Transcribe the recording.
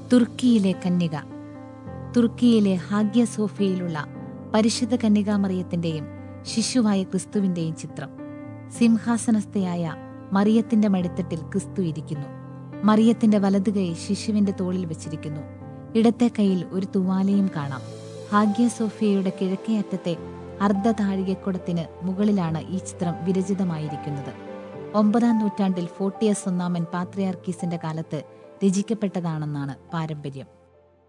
തുർക്കിയിലെ കന്യക തുർക്കിയിലെ ഹാഗ്യ സോഫിയയിലുള്ള പരിശുദ്ധ കന്യകാമറിയത്തിന്റെയും ശിശുവായ ക്രിസ്തുവിന്റെയും ചിത്രം സിംഹാസനസ്ഥയായ മറിയത്തിന്റെ മടിത്തട്ടിൽ ക്രിസ്തു ഇരിക്കുന്നു മറിയത്തിന്റെ വലതുകൈ ശിശുവിന്റെ തോളിൽ വെച്ചിരിക്കുന്നു ഇടത്തെ കൈയിൽ ഒരു തുവാലയും കാണാം ഹാഗ്യ സോഫിയയുടെ കിഴക്കേ അറ്റത്തെ അർദ്ധ താഴികക്കുടത്തിന് മുകളിലാണ് ഈ ചിത്രം വിരചിതമായിരിക്കുന്നത് ഒമ്പതാം നൂറ്റാണ്ടിൽ ഫോർട്ടിയസ് ഒന്നാമൻ പാത്രിയാർക്കീസിന്റെ കാലത്ത് രചിക്കപ്പെട്ടതാണെന്നാണ് പാരമ്പര്യം